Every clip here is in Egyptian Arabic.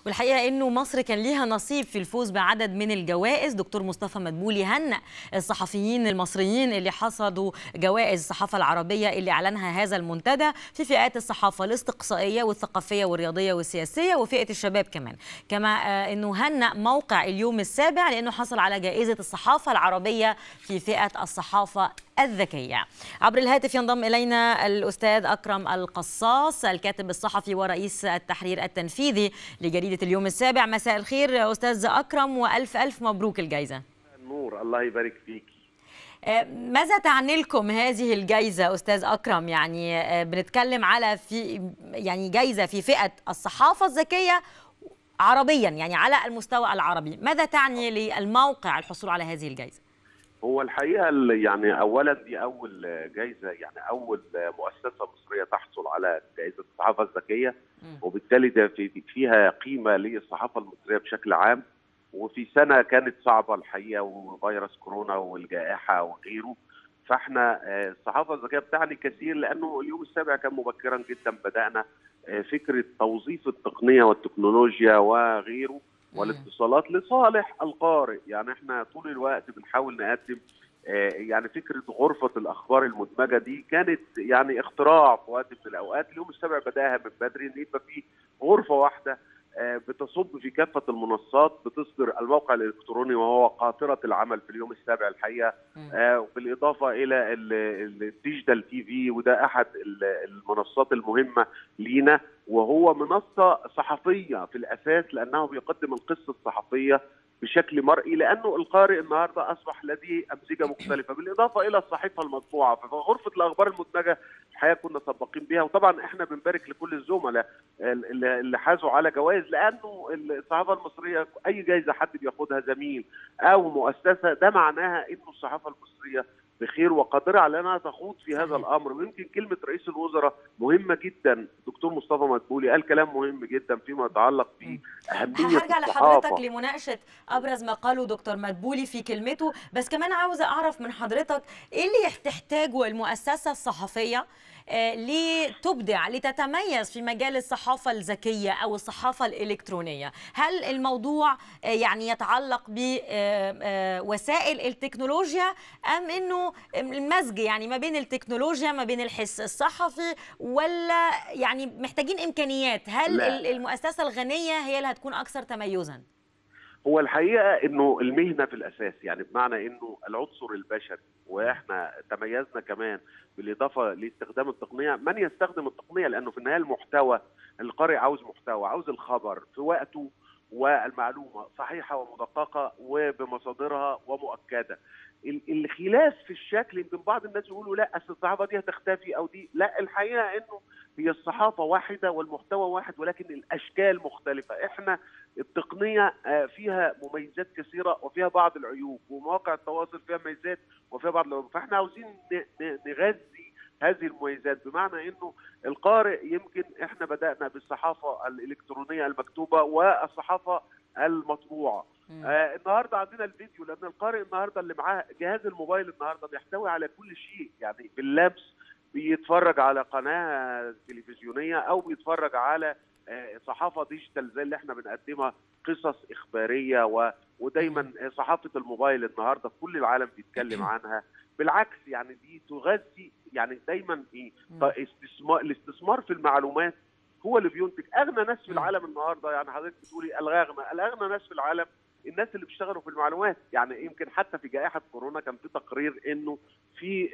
والحقيقه انه مصر كان ليها نصيب في الفوز بعدد من الجوائز دكتور مصطفى مدبولي هنأ الصحفيين المصريين اللي حصدوا جوائز الصحافه العربيه اللي اعلنها هذا المنتدى في فئات الصحافه الاستقصائيه والثقافيه والرياضيه والسياسيه وفئه الشباب كمان كما انه هنأ موقع اليوم السابع لانه حصل على جائزه الصحافه العربيه في فئه الصحافه الذكية عبر الهاتف ينضم إلينا الأستاذ أكرم القصاص الكاتب الصحفي ورئيس التحرير التنفيذي لجريدة اليوم السابع مساء الخير أستاذ أكرم وألف ألف مبروك الجائزة نور الله يبارك فيك ماذا تعني لكم هذه الجائزة أستاذ أكرم يعني بنتكلم على في يعني جائزة في فئة الصحافة الذكية عربيا يعني على المستوى العربي ماذا تعني للموقع الحصول على هذه الجائزة هو الحقيقه يعني اولا دي اول جائزه يعني اول مؤسسه مصريه تحصل على جائزه الصحافه الذكيه وبالتالي ده في فيها قيمه للصحافه المصريه بشكل عام وفي سنه كانت صعبه الحقيقه وفيروس كورونا والجائحه وغيره فاحنا الصحافه الذكيه بتعني كثير لانه اليوم السابع كان مبكرا جدا بدانا فكره توظيف التقنيه والتكنولوجيا وغيره والاتصالات لصالح القارئ يعني احنا طول الوقت بنحاول نقدم يعني فكره غرفه الاخبار المدمجه دي كانت يعني اختراع في وقت من الاوقات اليوم السابع بداها من بدري ان يبقى في غرفه واحده بتصب في كافه المنصات بتصدر الموقع الالكتروني وهو قاطره العمل في اليوم السابع الحقيقه بالاضافه الى الديجيتال تي في وده احد المنصات المهمه لينا وهو منصه صحفيه في الاساس لانه بيقدم القصه الصحفيه بشكل مرئي لانه القارئ النهارده اصبح لديه امزجه مختلفه بالاضافه الى الصحيفه المطبوعه فغرفه الاخبار المدمجه الحقيقه كنا سباقين بها وطبعا احنا بنبارك لكل الزملاء اللي حازوا على جوائز لانه الصحافه المصريه اي جائزه حد بياخدها زميل او مؤسسه ده معناها انه الصحافه المصريه بخير وقادره على انها تخوض في هذا الامر ويمكن كلمه رئيس الوزراء مهمه جدا دكتور مصطفى مدبولي قال كلام مهم جدا فيما يتعلق باهميه هرجع لحضرتك لمناقشه ابرز ما قاله دكتور مدبولي في كلمته بس كمان عاوزه اعرف من حضرتك ايه اللي تحتاجه المؤسسه الصحفيه لتبدع لتتميز في مجال الصحافة الذكية أو الصحافة الإلكترونية هل الموضوع يعني يتعلق بوسائل التكنولوجيا أم أنه المزج يعني ما بين التكنولوجيا ما بين الحس الصحفي ولا يعني محتاجين إمكانيات هل لا. المؤسسة الغنية هي اللي هتكون أكثر تميزاً؟ هو الحقيقه انه المهنه في الاساس يعني بمعنى انه العنصر البشري واحنا تميزنا كمان بالاضافه لاستخدام التقنيه من يستخدم التقنيه لانه في النهايه المحتوى القارئ عاوز محتوى عاوز الخبر في وقته والمعلومه صحيحه ومدققه وبمصادرها ومؤكده الخلاف في الشكل يمكن بعض الناس يقولوا لا اصل الصحافه دي هتختفي او دي لا الحقيقه انه هي الصحافه واحده والمحتوى واحد ولكن الاشكال مختلفه احنا التقنيه فيها مميزات كثيره وفيها بعض العيوب ومواقع التواصل فيها مميزات وفيها بعض العيوب فاحنا عاوزين نغذي هذه المميزات بمعنى انه القارئ يمكن احنا بدانا بالصحافه الالكترونيه المكتوبه والصحافه المطبوعه آه النهارده عندنا الفيديو لان القارئ النهارده اللي معاه جهاز الموبايل النهارده بيحتوي على كل شيء يعني باللمس بيتفرج على قناه تلفزيونيه او بيتفرج على آه صحافه ديجيتال زي اللي احنا بنقدمها قصص اخباريه و... ودايما صحافه الموبايل النهارده كل العالم بيتكلم عنها بالعكس يعني دي تغذي يعني دايما ايه استثمار الاستثمار في المعلومات هو اللي بينتج اغنى ناس في العالم النهارده يعني حضرتك بتقولي الاغنى الاغنى ناس في العالم الناس اللي بيشتغلوا في المعلومات يعني يمكن حتى في جائحه كورونا كان في تقرير انه في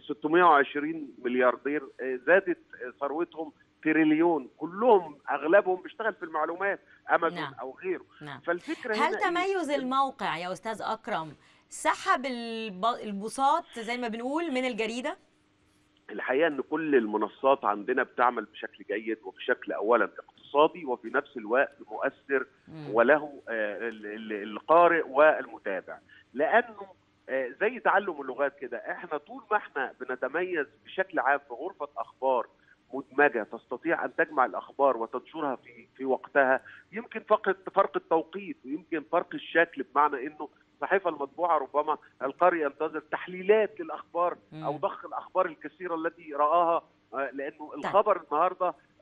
620 ملياردير زادت ثروتهم تريليون كلهم اغلبهم بيشتغل في المعلومات امازون نعم. او غيره نعم. فالفكره هل تميز إيه؟ الموقع يا استاذ اكرم سحب البساط زي ما بنقول من الجريده الحقيقه ان كل المنصات عندنا بتعمل بشكل جيد وبشكل اولا اقتصادي وفي نفس الوقت مؤثر مم. وله القارئ والمتابع لانه زي تعلم اللغات كده احنا طول ما احنا بنتميز بشكل عام في غرفه اخبار مدمجه تستطيع ان تجمع الاخبار وتنشرها في في وقتها يمكن فقط فرق التوقيت ويمكن فرق الشكل بمعنى انه الصحيفه المطبوعه ربما القارئ ينتظر تحليلات للاخبار او ضخ الاخبار الكثيره التي راها لانه الخبر النهارده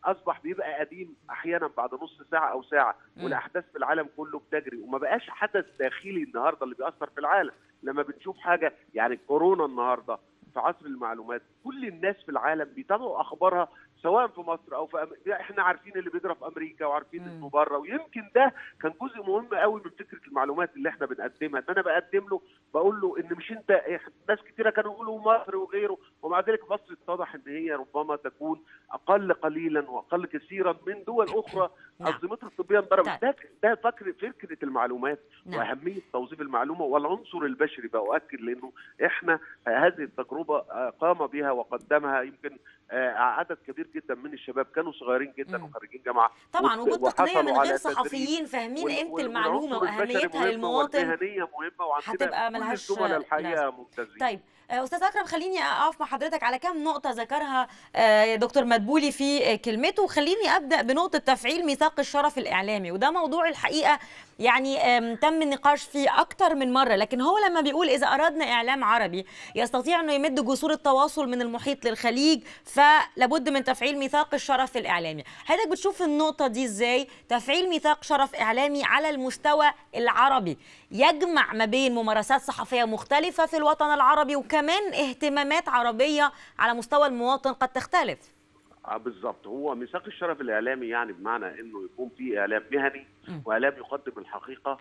اصبح بيبقى قديم احيانا بعد نص ساعه او ساعه مم. والاحداث في العالم كله بتجري وما بقاش حدث داخلي النهارده اللي بيأثر في العالم لما بنشوف حاجه يعني كورونا النهارده في عصر المعلومات كل الناس في العالم بيتابعوا اخبارها سواء في مصر او في أمريكا احنا عارفين اللي بيجرى في امريكا وعارفين مم. انه بره ويمكن ده كان جزء مهم قوي من فكره المعلومات اللي احنا بنقدمها ان انا بقدم له بقول له ان مش انت إح- ناس كتيره كانوا يقولوا مصر وغيره ومع ذلك مصر اتضح ان هي ربما تكون اقل قليلا واقل كثيرا من دول اخرى نعم. انظمتها الطبيه انضربت طيب. ده ده فكر فكره المعلومات نعم. واهميه توظيف المعلومه والعنصر البشري باؤكد لانه احنا هذه التجربه آه، قام بها وقدمها يمكن آه، عدد كبير جدا من الشباب كانوا صغيرين جدا مم. وخريجين جامعه طبعا وت- وجود تقنيه من وحصلوا على غير تدريب. صحفيين فاهمين وال- قيمه وال- المعلومه والعنصر البشري واهميتها مهم للمواطن والمهنيه مهمه وعندنا هتبقى كل ملهاش الزملاء الحقيقه لازمة. ممتازين طيب آه، استاذ اكرم خليني اقف مع حضرتك على كم نقطه ذكرها آه، دكتور مدبولي في آه، كلمته وخليني ابدا بنقطه تفعيل ميثاق الشرف الاعلامي وده موضوع الحقيقه يعني آم، تم النقاش فيه اكتر من مره لكن هو لما بيقول اذا اردنا اعلام عربي يستطيع انه يمد جسور التواصل من المحيط للخليج فلابد من تفعيل ميثاق الشرف الاعلامي حضرتك بتشوف النقطه دي ازاي تفعيل ميثاق شرف اعلامي على المستوى العربي يجمع ما بين ممارسات صحفيه مختلفه في الوطن العربي وكمان اهتمامات عربيه على مستوى المواطن قد تختلف آه بالظبط هو ميثاق الشرف الاعلامي يعني بمعنى انه يكون في اعلام مهني م. واعلام يقدم الحقيقه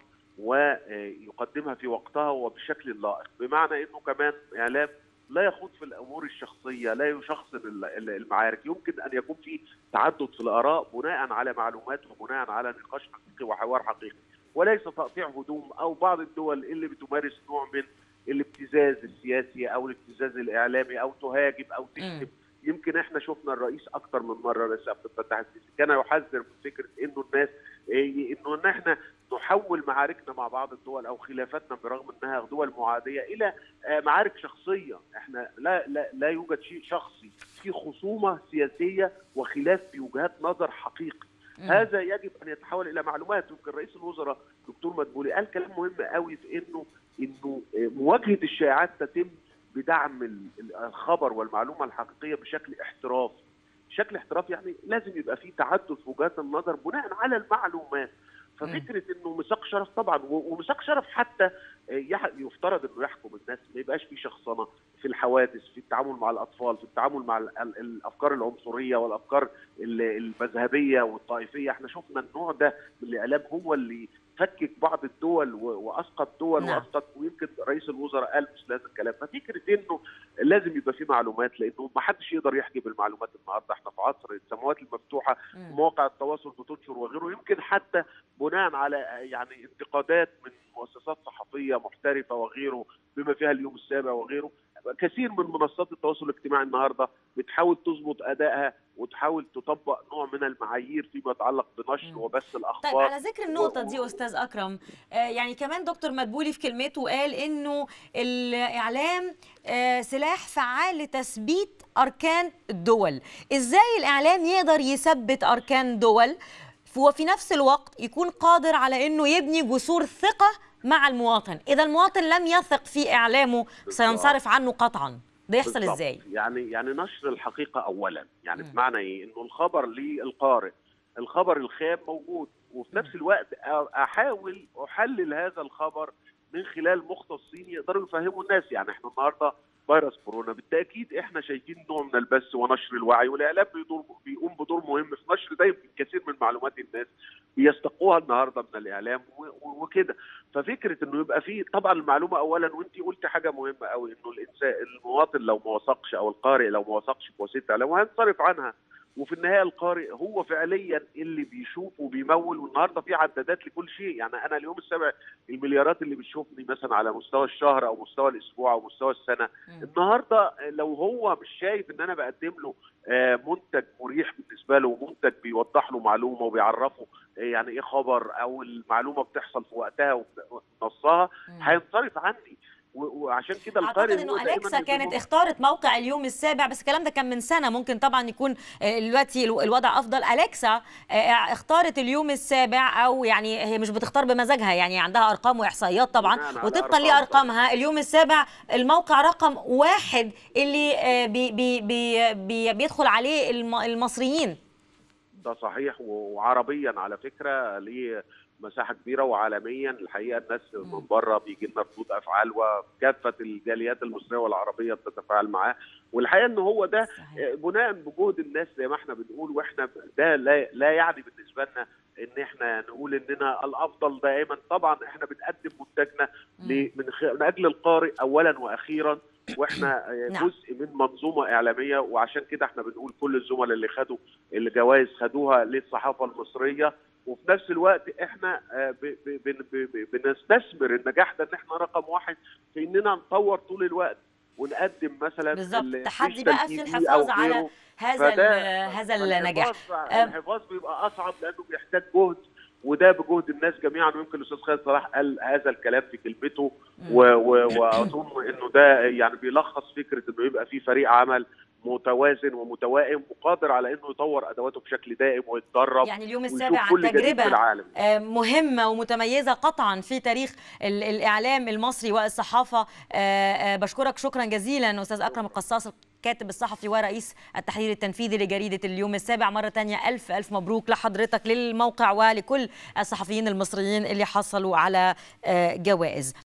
ويقدمها في وقتها وبشكل لائق بمعنى انه كمان اعلام لا يخوض في الامور الشخصيه لا يشخصن ال- ال- المعارك يمكن ان يكون في تعدد في الاراء بناء على معلومات وبناء على نقاش حقيقي وحوار حقيقي وليس تقطيع هدوم او بعض الدول اللي بتمارس نوع من الابتزاز السياسي او الابتزاز الاعلامي او تهاجم او تشتم يمكن احنا شفنا الرئيس اكثر من مره الرئيس عبد الفتاح السيسي كان يحذر من فكره انه الناس إيه، انه ان احنا نحول معاركنا مع بعض الدول او خلافاتنا برغم انها دول معاديه الى آه، معارك شخصيه، احنا لا لا لا يوجد شيء شخصي، في خصومه سياسيه وخلاف في وجهات نظر حقيقي. مم. هذا يجب ان يتحول الى معلومات يمكن رئيس الوزراء دكتور مدبولي قال كلام مهم قوي في انه انه آه، مواجهه الشائعات تتم بدعم ال- ال- الخبر والمعلومه الحقيقيه بشكل احترافي بشكل احترافي يعني لازم يبقى في تعدد في وجهات النظر بناء على المعلومات ففكره انه ميثاق شرف طبعا و- وميثاق شرف حتى آه، يح- يفترض انه يحكم الناس ما يبقاش في شخصنه في الحوادث في التعامل مع الاطفال في التعامل مع ال- ال- الافكار العنصريه والافكار ال- المذهبيه والطائفيه احنا شفنا النوع ده من الاعلام هو اللي فكك بعض الدول و- واسقط دول نعم. واسقط ويمكن رئيس الوزراء قال مثل هذا الكلام ففكره انه لازم يبقى في معلومات لانه ما حدش يقدر يحجب المعلومات النهارده احنا في عصر السماوات المفتوحه مم. مواقع التواصل بتنشر وغيره يمكن حتى بناء على يعني انتقادات من مؤسسات صحفيه محترفه وغيره بما فيها اليوم السابع وغيره كثير من منصات التواصل الاجتماعي النهارده بتحاول تظبط ادائها وتحاول تطبق نوع من المعايير فيما يتعلق بنشر مم. وبث طيب الاخبار على ذكر النقطة دي أستاذ أكرم آه، يعني كمان دكتور مدبولي في كلمته قال إنه الإعلام آه، سلاح فعال لتثبيت أركان الدول إزاي الإعلام يقدر يثبت أركان دول وفي نفس الوقت يكون قادر على إنه يبني جسور ثقة مع المواطن إذا المواطن لم يثق في إعلامه سينصرف عنه قطعا ده يحصل بالضبط. إزاي؟ يعني يعني نشر الحقيقه اولا يعني مم. بمعنى ايه انه الخبر للقارئ الخبر الخام موجود وفي نفس الوقت أ- احاول احلل هذا الخبر من خلال مختصين يقدروا يفهموا الناس يعني احنا النهارده فيروس كورونا بالتاكيد احنا شايفين نوع من البث ونشر الوعي والاعلام بيدور بيقوم بدور مهم في نشر ده يمكن كثير من معلومات الناس بيستقوها النهارده من الاعلام و- و- وكده ففكره انه يبقى فيه طبعا المعلومه اولا وانت قلت حاجه مهمه قوي انه الانسان المواطن لو ما وثقش او القارئ لو ما وثقش بوسيله اعلام هينصرف عنها وفي النهايه القارئ هو فعليا اللي بيشوف وبيمول والنهارده في عدادات لكل شيء يعني انا اليوم السابع المليارات اللي بتشوفني مثلا على مستوى الشهر او مستوى الاسبوع او مستوى السنه مم. النهارده لو هو مش شايف ان انا بقدم له آه، منتج مريح بالنسبه له ومنتج بيوضح له معلومه وبيعرفه آه، يعني ايه خبر او المعلومه بتحصل في وقتها ونصها مم. هينصرف عني و- وعشان كده القارئ اعتقد هو انه دائماً اليكسا كانت بيكون- اختارت موقع اليوم السابع بس الكلام ده كان من سنه ممكن طبعا يكون آه، دلوقتي الو- الوضع افضل اليكسا آه، اختارت اليوم السابع او يعني هي مش بتختار بمزاجها يعني عندها ارقام واحصائيات طبعا بناء على وطبقا أرقام لارقامها اليوم السابع الموقع رقم واحد اللي آه، بي بي بي بي بيدخل عليه الم- المصريين ده صحيح وعربيا على فكره ليه مساحه كبيره وعالميا الحقيقه الناس مم. من بره بيجي لنا ردود افعال وكافه الجاليات المصريه والعربيه بتتفاعل معاه والحقيقه ان هو ده صحيح. بناء بجهد الناس زي ما احنا بنقول واحنا ده لا, لا يعني بالنسبه لنا ان احنا نقول اننا الافضل دائما طبعا احنا بنقدم منتجنا مم. ل- من, خ... من اجل القارئ اولا واخيرا واحنا آه، نعم. جزء من منظومه اعلاميه وعشان كده احنا بنقول كل الزملاء اللي خدوا الجوائز خدوها للصحافه المصريه وفي نفس الوقت احنا آه، ب- ب- بن- ب- ب- بنستثمر النجاح ده ان احنا رقم واحد في اننا نطور طول الوقت ونقدم مثلا بالظبط. ال- تحدي ديجيتال بقى تي في في الحفاظ أو على غيره. هذا فده- ال- هذا النجاح الحفاظ- أم. الحفاظ بيبقى اصعب لانه بيحتاج جهد وده بجهد الناس جميعا ويمكن الاستاذ خالد صلاح قال هذا الكلام في كلمته و- و- واظن انه ده يعني بيلخص فكره انه يبقى في فريق عمل متوازن ومتوائم وقادر على انه يطور ادواته بشكل دائم ويتدرب يعني اليوم ويشوف السابع عن كل جديد في تجربة العالم آه، مهمة ومتميزة قطعا في تاريخ ال- الإعلام المصري والصحافة آه، آه، بشكرك شكرا جزيلا أستاذ أكرم القصاص الكاتب الصحفي ورئيس التحرير التنفيذي لجريدة اليوم السابع مرة تانية ألف ألف مبروك لحضرتك للموقع ولكل الصحفيين المصريين اللي حصلوا على آه، جوائز